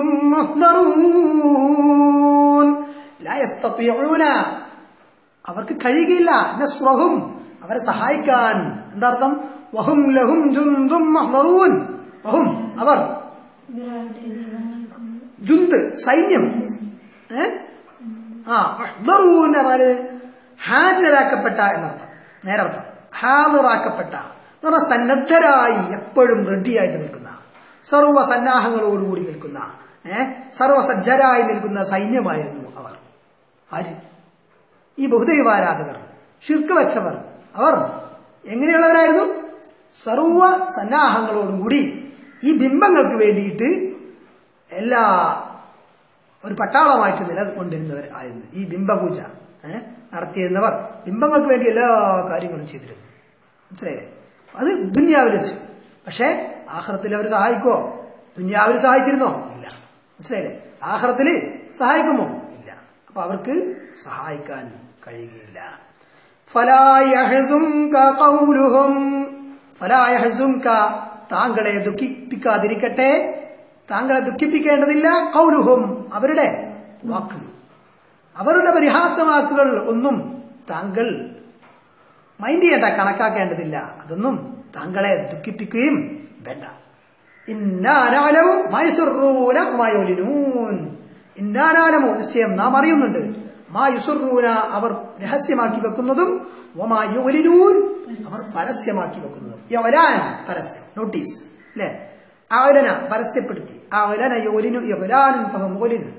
محضرون لا يستطيعون അവർക്ക് കഴിയുകയില്ല നസ്രഹും അവരെ സഹായിക്കാൻ എന്താർത്ഥം വഹും ലഹും ജുന്തും മഹ്ദറൂൻ വഹും അവർ ഇവരാകട്ടെ ദൈവങ്ങൾക്കുണ്ട് ജുന്ത് സൈന്യം ഏ ആ മഹ്ദറൂൻ എന്ന് പറഞ്ഞാല് ഹാജരാക്കപ്പെട്ട എന്നർത്ഥം നേരർത്ഥം ഹാജറാക്കപ്പെട്ട എന്ന് പറഞ്ഞാൽ സന്നദ്ധരായി എപ്പോഴും റെഡിയായിട്ട് നിൽക്കുന്ന സർവ്വ സന്നാഹങ്ങളോടുകൂടി നിൽക്കുന്ന ഏ സർവസജ്ജരായി നിൽക്കുന്ന സൈന്യമായിരുന്നു അവർ ആര് ഈ ബഹുദൈവാരാധകർ ഷിർക്ക് വെച്ചവർ അവർ എങ്ങനെയുള്ളവരായിരുന്നു സർവ സന്നാഹങ്ങളോടുകൂടി ഈ ബിംബങ്ങൾക്ക് വേണ്ടിയിട്ട് എല്ലാ ഒരു പട്ടാളമായിട്ട് നിലകൊണ്ടിരുന്നവർ ആയിരുന്നു ഈ ബിംബപൂജ ഏഹ് നടത്തിയിരുന്നവർ ബിംബങ്ങൾക്ക് വേണ്ടി എല്ലാ കാര്യങ്ങളും ചെയ്തിരുന്നു മനസ്സിലായില്ലേ അത് ദുന്യാവിൽ വെച്ച് പക്ഷേ ആഹ്റത്തിൽ അവർ സഹായിക്കോ ദുന്യാവിൽ സഹായിച്ചിരുന്നോ ഇല്ല മനസ്സിലായില്ലേ ആഹ്റത്തിൽ സഹായിക്കുമോ ഇല്ല അപ്പൊ അവർക്ക് സഹായിക്കാൻ കഴിയുകയില്ല ഫലാ യഹ്സുൻക ഖൗലുഹും ഫലാ യഹ്സുൻക താങ്കളെ ദുഃഖിപ്പിക്കാതിരിക്കട്ടെ താങ്കളെ ദുഃഖിപ്പിക്കേണ്ടതില്ല കൗലുഹും അവരുടെ വാക്ക് അവരുടെ പരിഹാസവാക്കുകൾ ഒന്നും താങ്കൾ മൈൻഡ് ചെയ്യേണ്ട കണക്കാക്കേണ്ടതില്ല അതൊന്നും താങ്കളെ ദുഃഖിപ്പിക്കുകയും വേണ്ട ഇന്നാനാലമു മൈസുറൂന മായോലിനൂൻ ഇന്നാനാലമു നിശ്ചയം നാം അറിയുന്നുണ്ട് മായുസുറൂന അവർ രഹസ്യമാക്കി വെക്കുന്നതും ഒമായുലിനൂൻ അവർ പരസ്യമാക്കി വെക്കുന്നതും യവലാൻ പരസ്യം നോട്ടീസ് അല്ലേ ആവലന പരസ്യപ്പെടുത്തി ആവലന യോലിനു യവലാനും ഫഹമോലിനു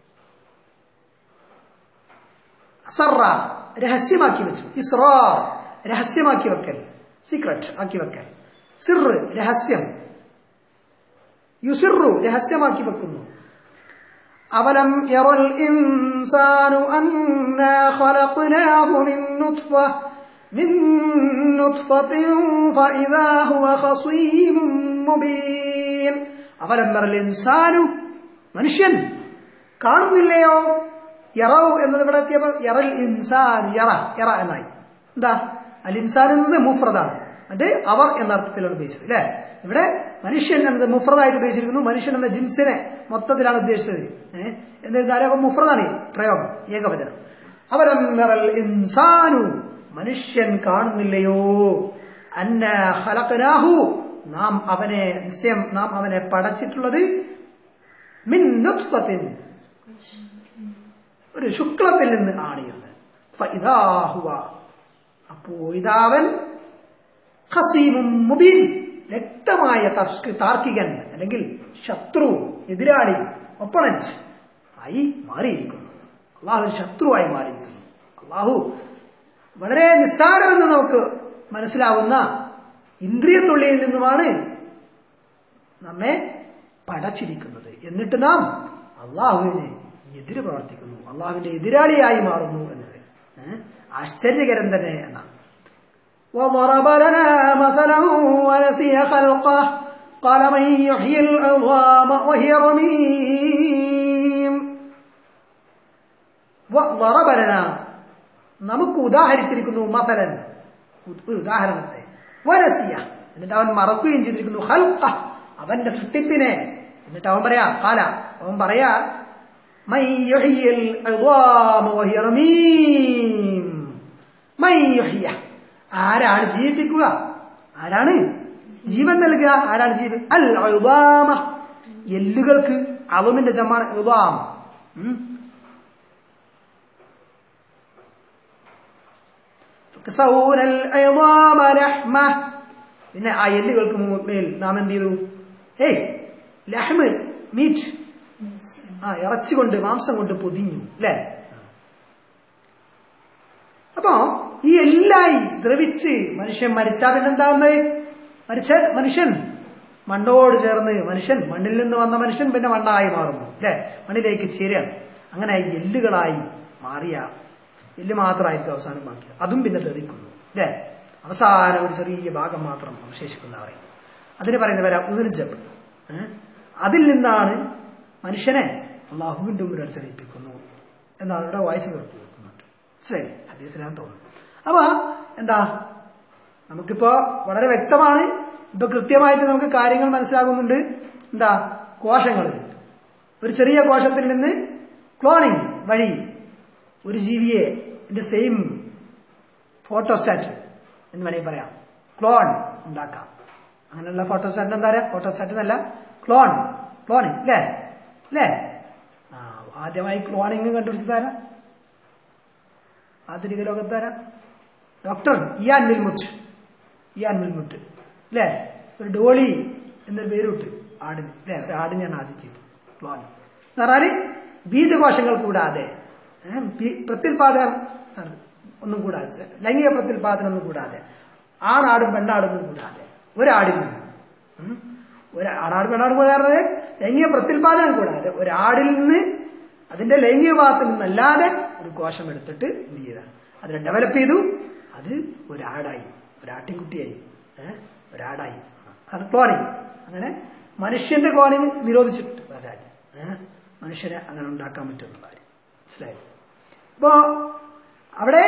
അസറ രഹസ്യമാക്കി വെച്ചു ഇസ്രാർ രഹസ്യമാക്കി വെക്കൽ സീക്രട്ട് ആക്കി വെക്കൽ സിർ രഹസ്യം യുസിറു രഹസ്യമാക്കി വെക്കുന്നു അവലം യറൽ ഇൻസാനു അന്നാ ഖലഖനാഹു മിൻ നുത്ഫ من نطفة فإذا هو خصيم مبين أفلم ير الإنسان മനുഷ്യൻ കാണുന്നില്ലയോ യറൗ എന്നത് ഇവിടെ എത്തിയപ്പോൾ യറൽ ഇൻസാൻ യറ യറ എന്നായി എന്താ അൽ ഇൻസാൻ എന്നത് മുഫ്രദാണ് മറ്റേ അവർ എന്ന അർത്ഥത്തിലാണ് ഉപയോഗിച്ചത് അല്ലേ ഇവിടെ മനുഷ്യൻ എന്നത് മുഫ്രദായിട്ട് ഉപയോഗിച്ചിരിക്കുന്നു മനുഷ്യൻ എന്ന ജിൻസിനെ മൊത്തത്തിലാണ് ഉദ്ദേശിച്ചത് ഏഹ് എന്നിരുന്നാലും അപ്പൊ മുഫ്രദാണ് ഈ പ്രയോഗം ഏകവചനം അവലം യറൽ ഇൻസാനു മനുഷ്യൻ കാണുന്നില്ലയോ അന്ന ഖലഖനാഹു നാം അവനെ നിശ്ചയം നാം അവനെ പടച്ചിട്ടുള്ളത് മിൻ നുത്ഫത്തിൻ ഒരു ശുക്ലത്തിൽ നിന്ന് ആണ് എന്ന് ഫഇദാ ഹുവ അപ്പോ ഇതാവൻ ഖസീമും മുബീൻ വ്യക്തമായ തർക്ക- താർക്കികൻ അല്ലെങ്കിൽ ശത്രു എതിരാളി ഒപ്പണന്റ് ആയി മാറിയിരിക്കുന്നു അള്ളാഹു ഒരു ശത്രുവായി മാറിയിരിക്കുന്നു അള്ളാഹു വളരെ നിസ്സാരമെന്ന് നമുക്ക് മനസ്സിലാവുന്ന ഇന്ദ്രിയത്തുള്ളിയിൽ നിന്നുമാണ് നമ്മെ പടച്ചിരിക്കുന്നത് എന്നിട്ട് നാം അള്ളാഹുവിന് എതിര് പ്രവർത്തിക്കുന്നു അള്ളാഹുവിന്റെ എതിരാളിയായി മാറുന്നു എന്നത് ഏഹ്? ആശ്ചര്യകരം തന്നെ എന്നാണ് وضرب لنا مثلا ونسي خلقه قال من يحيي العظام وهي رميم وضرب لنا നമുക്ക് ഉദാഹരിച്ചിരിക്കുന്നു മസലൻ ഒരു ഉദാഹരണത്തെ വരസിയ എന്നിട്ട് അവൻ മറക്കുകയും ചെയ്തിരിക്കുന്നു ഹൽക്ക അവന്റെ സൃഷ്ടിപ്പിനെ എന്നിട്ട് അവൻ പറയാ കാല അവൻ പറയാ മൈ യുഹ്യിൽ അദ്വാമ വഹിയ റമീം. മൈ യുഹ്യ. ആരാണ് ജീവിപ്പിക്കുക ആരാണ് ജീവൻ നൽകുക ആരാണ് ജീവൻ അൽ ഉദാമ എല്ലുകൾക്ക് അളമിന്റെ ജമാണ് ഉദാമ ഉം. تكسون العظام لحمة പിന്നെ ആ എല്ലുകൾക്ക് മു- മേൽ നാം എന്ത് ചെയ്തു ഏയ് ലഹ്മ് മീറ്റ് ആ ഇറച്ചി കൊണ്ട് മാംസം കൊണ്ട് പൊതിഞ്ഞു അല്ലേ അപ്പോ ഈ എല്ലായി ദ്രവിച്ച് മനുഷ്യൻ മരിച്ചാ പിന്നെന്താവുന്നത് മരിച്ച മനുഷ്യൻ മണ്ണോട് ചേർന്ന് മനുഷ്യൻ മണ്ണിൽ നിന്ന് വന്ന മനുഷ്യൻ പിന്നെ മണ്ണായി മാറുന്നു അല്ലെ മണ്ണിലേക്ക് ചേരുകയാണ് അങ്ങനെ ഈ എല്ലുകളായി മാറിയ എല്ല് മാത്രമായിരിക്കും അവസാനം ബാക്കി അതും പിന്നെ തെറിക്കുന്നു അല്ലെ അവസാനം ഒരു ചെറിയ ഭാഗം മാത്രം അവശേഷിക്കുന്ന പറയും അതിന് പറയുന്ന പേരാ ഉദർജബ് അതിൽ നിന്നാണ് മനുഷ്യനെ അള്ളാഹു വീണ്ടും പുനർച്ചരിപ്പിക്കുന്നു എന്നാണ് ഇവിടെ വായിച്ചു കേട്ടു വെക്കുന്നുണ്ട് ശരി ഹദീസിനാൻ തോന്നുന്നു അപ്പൊ എന്താ നമുക്കിപ്പോ വളരെ വ്യക്തമാണ് ഇപ്പൊ കൃത്യമായിട്ട് നമുക്ക് കാര്യങ്ങൾ മനസ്സിലാകുന്നുണ്ട് എന്താ കോശങ്ങൾ ഒരു ചെറിയ കോശത്തിൽ നിന്ന് ക്ലോണിംഗ് വഴി ഒരു ജീവിയെ ഇതിന്റെ സെയിം ഫോട്ടോസ്റ്റാറ്റ് എന്ന് വേണമെങ്കിൽ പറയാം ക്ലോൺ ഉണ്ടാക്കാം അങ്ങനെയുള്ള ഫോട്ടോസ്റ്റാറ്റ് എന്താ പറയാ ഫോട്ടോസ്റ്റാറ്റ് എന്നല്ല ക്ലോൺ ക്ലോണിംഗ് അല്ലേ അല്ലേ ആ ആദ്യമായി ക്ലോണിംഗ് കണ്ടുപിടിച്ചതാരാ ആധുനിക ലോകത്താരാ doctor Ian Wilmut Ian Wilmut അല്ലേ ഒരു ഡോളി എന്നൊരു പേരുണ്ട് ആടിന് അല്ലേ ഒരു ആടിനെയാണ് ആദ്യം ചെയ്തത് ക്ലോൺ എന്ന് പറഞ്ഞാല് ബീജകോശങ്ങൾ കൂടാതെ ഏ, ബി- പ്രത്യുൽപാദനം ആ, ഒന്നും കൂടാതെ ലൈംഗിക പ്രത്യുൽപാദനം ഒന്നും കൂടാതെ ആണാടും പെണ്ണാടും ഒന്നും കൂടാതെ ഒരാടിൽ നിന്ന് ഉം, ഒരു ആണാടും പെണ്ണാടും കൂടാതെ ലൈംഗിക പ്രത്യുൽപാദനം കൂടാതെ ഒരാടിൽ നിന്ന് അതിന്റെ ലൈംഗിക ഭാഗത്തിൽ നിന്നല്ലാതെ ഒരു കോശം എടുത്തിട്ട് എന്ത് ചെയ്താണ് അതിനെ ഡെവലപ്പ് ചെയ്തു അത് ഒരാടായി ഒരാട്ടിൻകുട്ടിയായി ഏഹ് ഒരാടായി അത് ക്ലോണിങ് അങ്ങനെ മനുഷ്യന്റെ ക്ലോണിങ് നിരോധിച്ചിട്ട് വരാൻ ഏഹ് മനുഷ്യനെ അങ്ങനെ ഉണ്ടാക്കാൻ പറ്റുന്ന കാര്യം മനസ്സിലായി അപ്പോ അവിടെ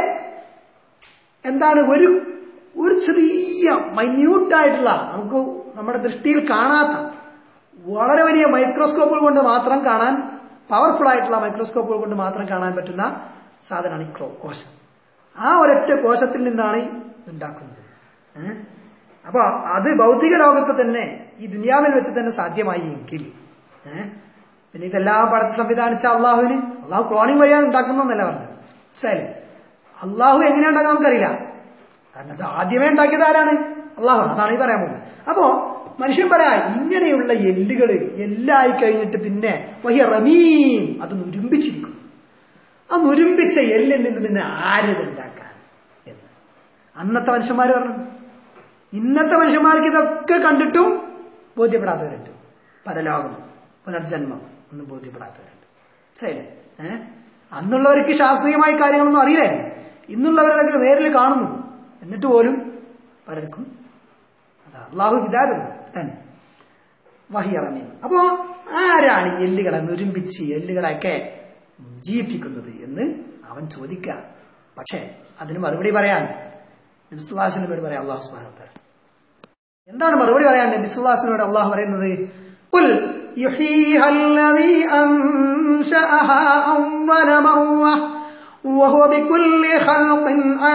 എന്താണ് ഒരു ഒരു ചെറിയ മൈന്യൂട്ടായിട്ടുള്ള നമുക്ക് നമ്മുടെ ദൃഷ്ടിയിൽ കാണാത്ത വളരെ വലിയ മൈക്രോസ്കോപ്പുകൾ കൊണ്ട് മാത്രം കാണാൻ പവർഫുൾ ആയിട്ടുള്ള മൈക്രോസ്കോപ്പുകൾ കൊണ്ട് മാത്രം കാണാൻ പറ്റുന്ന സാധനമാണ് ഈ ക്ലോ- കോശം ആ ഒരൊറ്റ കോശത്തിൽ നിന്നാണ് ഇത് ഉണ്ടാക്കുന്നത് ഏഹ്? അപ്പൊ അത് ഭൗതിക ലോകത്ത് തന്നെ ഈ ദുനിയാവിൽ വെച്ച് തന്നെ സാധ്യമായി എങ്കിൽ ഏഹ്? പിന്നെ ഇതെല്ലാം പടച്ച് സംവിധാനിച്ച അള്ളാഹുവിന് അള്ളാഹു ക്ലോണിംഗ് വഴിയാണ് ഉണ്ടാക്കുന്നതെന്നല്ല പറഞ്ഞത് മനസ്സിലായില്ലേ അള്ളാഹു എങ്ങനെ ഉണ്ടാക്കാൻ നമുക്കറിയില്ല കാരണം അത് ആദ്യമേ ഉണ്ടാക്കിയത് ആരാണ് അള്ളാഹു അതാണ് ഈ പറയാൻ പോകുന്നത് അപ്പോ മനുഷ്യൻ പറയാ ഇങ്ങനെയുള്ള എല്ലുകള് എല്ലായി കഴിഞ്ഞിട്ട് പിന്നെ വഹിയ റമീം അത് നുരുമ്പിച്ചിരിക്കും ആ നുരുമ്പിച്ച എല്ലിൽ നിന്ന് പിന്നെ ആരിത് ഉണ്ടാക്കാൻ എന്ന് അന്നത്തെ മനുഷ്യന്മാർ പറഞ്ഞു ഇന്നത്തെ മനുഷ്യന്മാർക്ക് ഇതൊക്കെ കണ്ടിട്ടും ബോധ്യപ്പെടാത്തവരുണ്ട് പരലോകം പുനർജന്മം ഒന്നും ബോധ്യപ്പെടാത്തവരുണ്ട് ശരിയല്ലേ ഏഹ് അന്നുള്ളവർക്ക് ശാസ്ത്രീയമായ കാര്യങ്ങളൊന്നും അറിയില്ലായിരുന്നു ഇന്നുള്ളവരതൊക്കെ നേരിൽ കാണുന്നു എന്നിട്ട് പോലും പലർക്കും അതാ അള്ളാഹു ഹിദാരുന്നു തന്നെ വഹിയറമീൻ അപ്പോ ആരാണ് ഈ എല്ലുകളെ നുരുമ്പിച്ച് എല്ലുകളെയൊക്കെ ജീവിപ്പിക്കുന്നത് എന്ന് അവൻ ചോദിക്കുക പക്ഷേ അതിന് മറുപടി പറയാൻ നബിസ്വല്ലാസിനോട് പറയാം അള്ളാഹു സുബ്ഹാനഹു വ തആല എന്താണ് മറുപടി പറയാൻ നബി സുല്ലാസിനോട് അള്ളാഹു പറയുന്നത് قل يحييها الذي أنشأها أول مرة وهو بكل خلق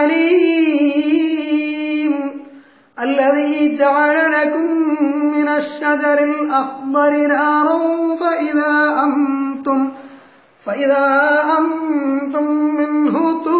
عليم الذي جعل لكم من الشجر الأخضر نارا فإذا أنتم فإذا أنتم منه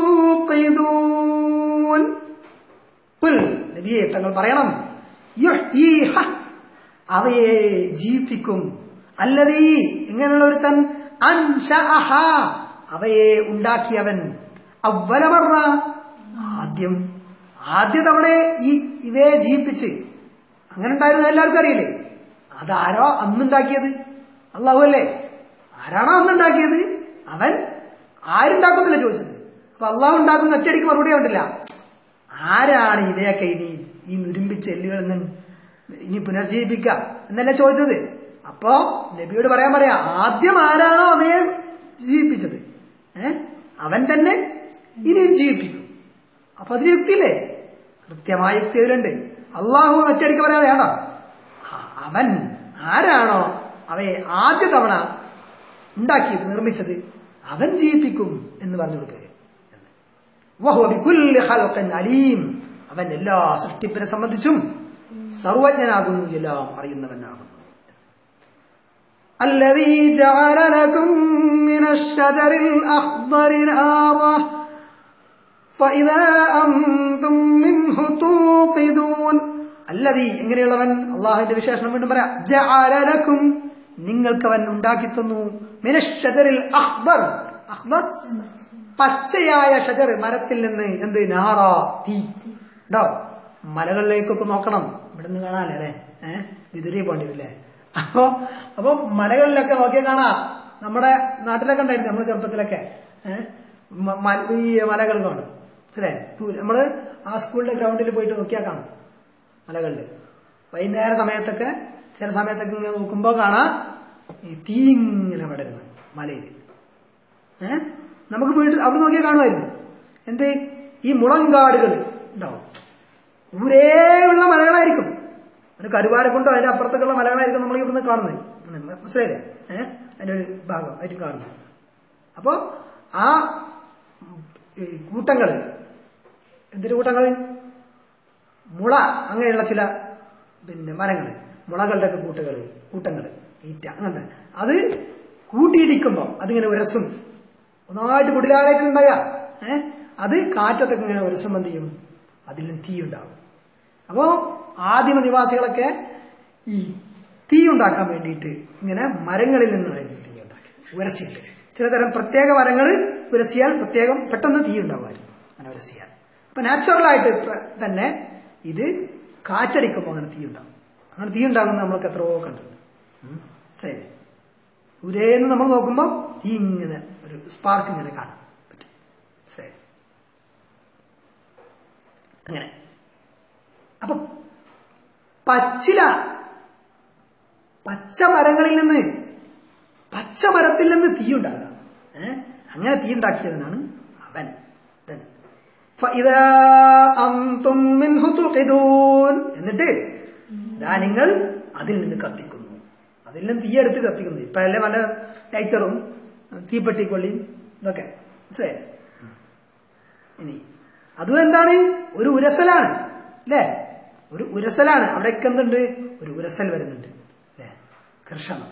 توقدون قل നബിയെ തങ്ങൾ പറയണം യുഹ്യീഹ അവയെ ജീവിപ്പിക്കും അല്ലതീ ഇങ്ങനെയുള്ള ഒരുത്തൻ അൻഷഅഹ അവയെ ഉണ്ടാക്കിയവൻ അവലമറ ആദ്യം ആദ്യ തവണ ഈ ഇവയെ ജീവിപ്പിച്ച് അങ്ങനെ ഉണ്ടായിരുന്നു എല്ലാവർക്കും അറിയില്ലേ അതാരോ അന്നുണ്ടാക്കിയത് അള്ളാഹു അല്ലേ ആരാണോ അന്നുണ്ടാക്കിയത് അവൻ ആരുണ്ടാക്കുന്നില്ല ചോദിച്ചത് അപ്പൊ അള്ളാഹു ഉണ്ടാക്കുന്ന ഒറ്റയടിക്ക് മറുപടി ഉണ്ടല്ല ആരാണ് ഇവയൊക്കെ ഇനി ഈ നുരുമ്പിച്ച എല്ലുകളിൽ നിന്ന് ഇനി പുനർജീവിപ്പിക്കുക എന്നല്ല ചോദിച്ചത് അപ്പോ നബിയോട് പറയാൻ പറയാ ആദ്യം ആരാണോ അവയെ ജീവിപ്പിച്ചത് ഏ അവൻ തന്നെ ഇനിയും ജീവിപ്പിക്കും അപ്പൊ അതിന് യുക്തിയില്ലേ കൃത്യമായ യുക്തി അതിലുണ്ട് അള്ളാഹു ഒറ്റയടിക്ക് പറയാതെ ആണോ അവൻ ആരാണോ അവയെ ആദ്യ തവണ ഉണ്ടാക്കിയത് നിർമ്മിച്ചത് അവൻ ജീവിപ്പിക്കും എന്ന് പറഞ്ഞു കൊടുക്കുക വഹുവ ബികുല്ലി ഖൽഖിൻ അലീം അവൻ എല്ലാ സൃഷ്ടിപ്പിനെ സംബന്ധിച്ചും സർവജ്ഞനാകുന്നു എല്ലാം അറിയുന്നവനാകുന്നു الذي جعل لكم من الشجر الأخضر نارا فإذا أنتم منه توقدون الذي എങ്ങനെയുള്ളവൻ അള്ളാഹുവിന്റെ വിശേഷണം വീണ്ടും പറയാം ജഅലലക്കും നിങ്ങൾക്കവൻ ഉണ്ടാക്കി തന്നു മിനശ്ശജറിൽ അഖ്ബർ അഖ്ബർ പച്ചയായ ഷജർ മരത്തിൽ നിന്ന് എന്ത് നാറ തീ ഉണ്ടോ മലകളിലേക്കൊക്കെ നോക്കണം ഇവിടെ നിന്ന് കാണാല്ലേ അല്ലേ ഏഹ് വിതുരി പോണ്ടില്ലേ അപ്പോ അപ്പൊ മലകളിലൊക്കെ നോക്കിയാൽ കാണാം നമ്മുടെ നാട്ടിലൊക്കെ ഉണ്ടായിരുന്നു നമ്മുടെ ചെറുപ്പത്തിലൊക്കെ ഏഹ് ഈ മലകൾ കാണും അല്ലേ നമ്മള് ആ സ്കൂളിന്റെ ഗ്രൗണ്ടിൽ പോയിട്ട് നോക്കിയാൽ കാണും മലകളിൽ വൈകുന്നേര സമയത്തൊക്കെ ചില സമയത്തൊക്കെ ഇങ്ങനെ നോക്കുമ്പോ കാണാം ഈ തീ ഇങ്ങനെ പടരുന്നു മലയിൽ ഏഹ് നമുക്ക് വീട്ടിൽ അവിടെ നോക്കിയാൽ കാണുമായിരുന്നു എന്ത് ഈ മുളങ്കാടുകൾ ഉണ്ടാവും ദൂരെയുള്ള മലകളായിരിക്കും അത് കരുവാരെ കൊണ്ടോ അതിന്റെ അപ്പുറത്തേക്കുള്ള മലകളായിരിക്കും നമ്മൾ ഇവിടുന്ന് കാണുന്നത് മനസ്സിലായില്ലേ ഏഹ് അതിന്റെ ഒരു ഭാഗം ആയിട്ട് കാണുന്നത് അപ്പോ ആ കൂട്ടങ്ങള് എന്തിന്റെ കൂട്ടങ്ങള് മുള അങ്ങനെയുള്ള ചില പിന്നെ മരങ്ങൾ മുളകളുടെ ഒക്കെ കൂട്ടുകള് കൂട്ടങ്ങള് ഈറ്റ അങ്ങനത്തെ അത് കൂട്ടിയിടിക്കുമ്പോ അതിങ്ങനെ ഉരസും ഒന്നായിട്ട് കുടിലാരൊക്കെ ഉണ്ടായ ഏഹ് അത് കാറ്റത്തൊക്കെ ഇങ്ങനെ ഉരസം എന്ത് ചെയ്യും അതിൽ നിന്ന് തീ ഉണ്ടാവും അപ്പോ ആദിമ നിവാസികളൊക്കെ ഈ തീ ഉണ്ടാക്കാൻ വേണ്ടിയിട്ട് ഇങ്ങനെ മരങ്ങളിൽ നിന്ന് തീ ഉണ്ടാക്കി ഉരസിയിട്ട് ചിലതരം പ്രത്യേക മരങ്ങൾ ഉരസിയാൽ പ്രത്യേകം പെട്ടെന്ന് തീ ഉണ്ടാവുമായിരുന്നു അങ്ങനെ ഉരസിയാൽ അപ്പൊ നാച്ചുറലായിട്ട് തന്നെ ഇത് കാറ്റടിക്കുമ്പോൾ അങ്ങനെ തീ ഉണ്ടാവും അങ്ങനെ തീ ഉണ്ടാകുന്നത് നമ്മൾക്ക് എത്രയോ കണ്ടിട്ടുണ്ട് ശരി ദൂരേന്ന് നമ്മൾ നോക്കുമ്പോൾ തീ ഇങ്ങനെ ഒരു സ്പാർക്ക് ഇങ്ങനെ കാണാൻ പറ്റും ശരി അങ്ങനെ അപ്പൊ പച്ചില പച്ച മരങ്ങളിൽ നിന്ന് പച്ച മരത്തിൽ നിന്ന് തീ ഉണ്ടാകുക ഏഹ് അങ്ങനെ തീ ഉണ്ടാക്കിയതിനാണ് അവൻ എന്നിട്ട് ദാ നിങ്ങൾ അതിൽ നിന്ന് കത്തിക്കുന്നു അതിൽ നിന്ന് തീയെടുത്ത് കത്തിക്കുന്നു ഇപ്പഴല്ലേ പല ലൈറ്ററും തീപ്പെട്ടിക്കൊള്ളിയും ഇതൊക്കെ മനസ്സിലായോ ഇനി അതും എന്താണ് ഒരു ഉരസലാണ് അല്ലേ ഒരു ഉരസലാണ് അവിടെയൊക്കെ എന്തുണ്ട് ഒരു ഉരസൽ വരുന്നുണ്ട് അല്ലേ കർഷണം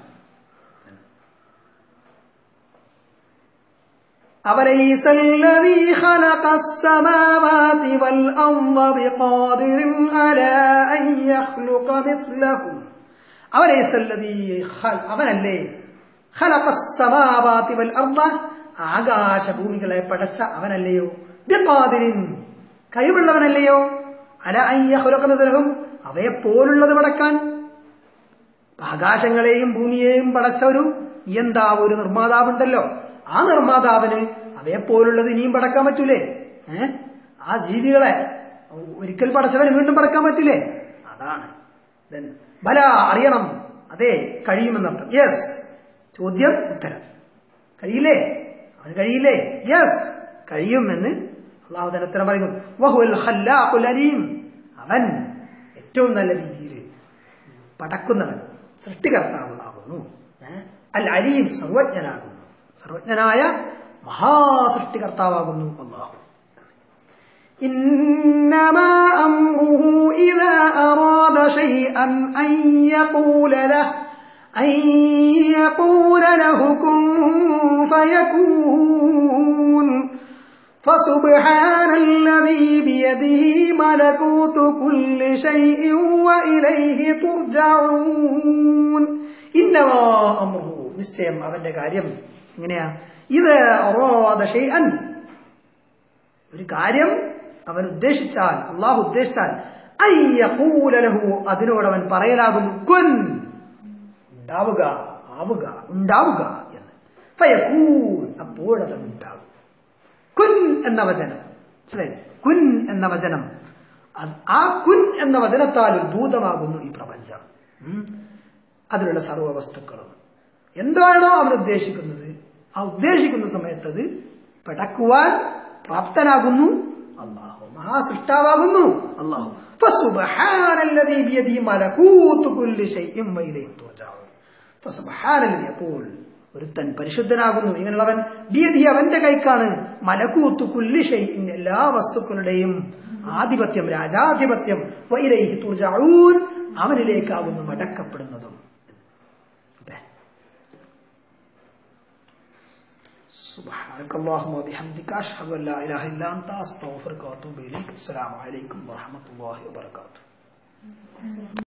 أوليس الذي خلق السماوات والأرض بقادر على أن يخلق مثلهم أوليس الذي خلق അവനല്ലേ خلق السماوات والأرض ആകാശഭൂമികളെ പടച്ച അവനല്ലയോ ബിഖാദിരിൻ കഴിവുള്ളവനല്ലയോ അല അയ്യഹുലക്കനതരഹും അവയെ പോലുള്ളത് പടക്കാൻ ആകാശങ്ങളെയും ഭൂമിയെയും പടച്ച ഒരു എന്താ ഒരു നിർമ്മാതാവുണ്ടല്ലോ ആ നിർമ്മാതാവിന് അവയെ പോലുള്ളത് ഇനിയും പടക്കാൻ പറ്റൂലേ ഏ ആ ജീവികളെ ഒരിക്കൽ പടച്ചവന് വീണ്ടും പടക്കാൻ പറ്റൂലേ അതാണ് ബല അറിയണം അതെ കഴിയുമെന്നർത്ഥം യെസ് ചോദ്യം ഉത്തരം കഴിയില്ലേ അവന് കഴിയില്ലേ യെസ് കഴിയും എന്ന് അള്ളാഹു തന്നെ ഉത്തരം പറയുന്നു വഹുൽ ഖല്ലാഖുൽ അലീം അവൻ ഏറ്റവും നല്ല രീതിയിൽ പടക്കുന്നവൻ സൃഷ്ടികർത്താവ് ആകുന്നു ഏ? അൽ അലീം സർവജ്ഞനാകുന്നു സർവജ്ഞനായ മഹാസൃഷ്ടികർത്താവാകുന്നു അള്ളാഹു إنما أمره إذا أراد شيئا أن يقول له أن يقول له كن فيكون فسبحان الذي بيده ملكوت كل شيء وإليه ترجعون إنما أمره നിശ്ചയം അവന്റെ കാര്യം എങ്ങനെയാ ഇത് അറാദ ഷൈഅൻ ഒരു കാര്യം അവൻ ഉദ്ദേശിച്ചാൽ അള്ളാഹു ഉദ്ദേശിച്ചാൽ അയ്യൂല ലഹു അതിനോട് അവൻ പറയലാകുന്നു കുൻ ഉണ്ടാവുക ആവുക ഉണ്ടാവുക എന്ന് ഫയക്കൂൻ അപ്പോഴത് ഉണ്ടാവും കുൻ എന്ന വചനം മനസ്സിലായില്ലേ കുൻ എന്ന വചനം അത് ആ കുൻ എന്ന വചനത്താൽ ഉദ്ഭൂതമാകുന്നു ഈ പ്രപഞ്ചം ഉം. അതിലുള്ള സർവ്വ വസ്തുക്കളും എന്താണോ അവൻ ഉദ്ദേശിക്കുന്നത് ആ ഉദ്ദേശിക്കുന്ന സമയത്ത് അത് പടക്കുവാൻ പ്രാപ്തനാകുന്നു അള്ളാഹു മഹാസൃഷ്ടാവാകുന്നു അള്ളാഹു ഫസുബ്ഹാനല്ലദീ ബിയദിഹി മലകൂതു കുല്ലി ശൈഇൻ വഇലൈഹി തുർജഊൻ ഫസുബ്ഹാനല്ലദീ അപ്പോൾ ഒരുത്തൻ പരിശുദ്ധനാകുന്നു ഇങ്ങനെയുള്ളവൻ ബിയദിഹി അവന്റെ കൈക്കാണ് മലകൂത്തു കുല്ലി ഷൈഇൻ എല്ലാ വസ്തുക്കളുടെയും ആധിപത്യം രാജാധിപത്യം വൈലൈഹി തുർജഊൻ അവനിലേക്കാകുന്നു മടക്കപ്പെടുന്നതും അതെ. سبحانك اللهم وبحمدك أشهد أن لا إله إلا أنت أستغفرك وأتوب إليك السلام عليكم ورحمة الله وبركاته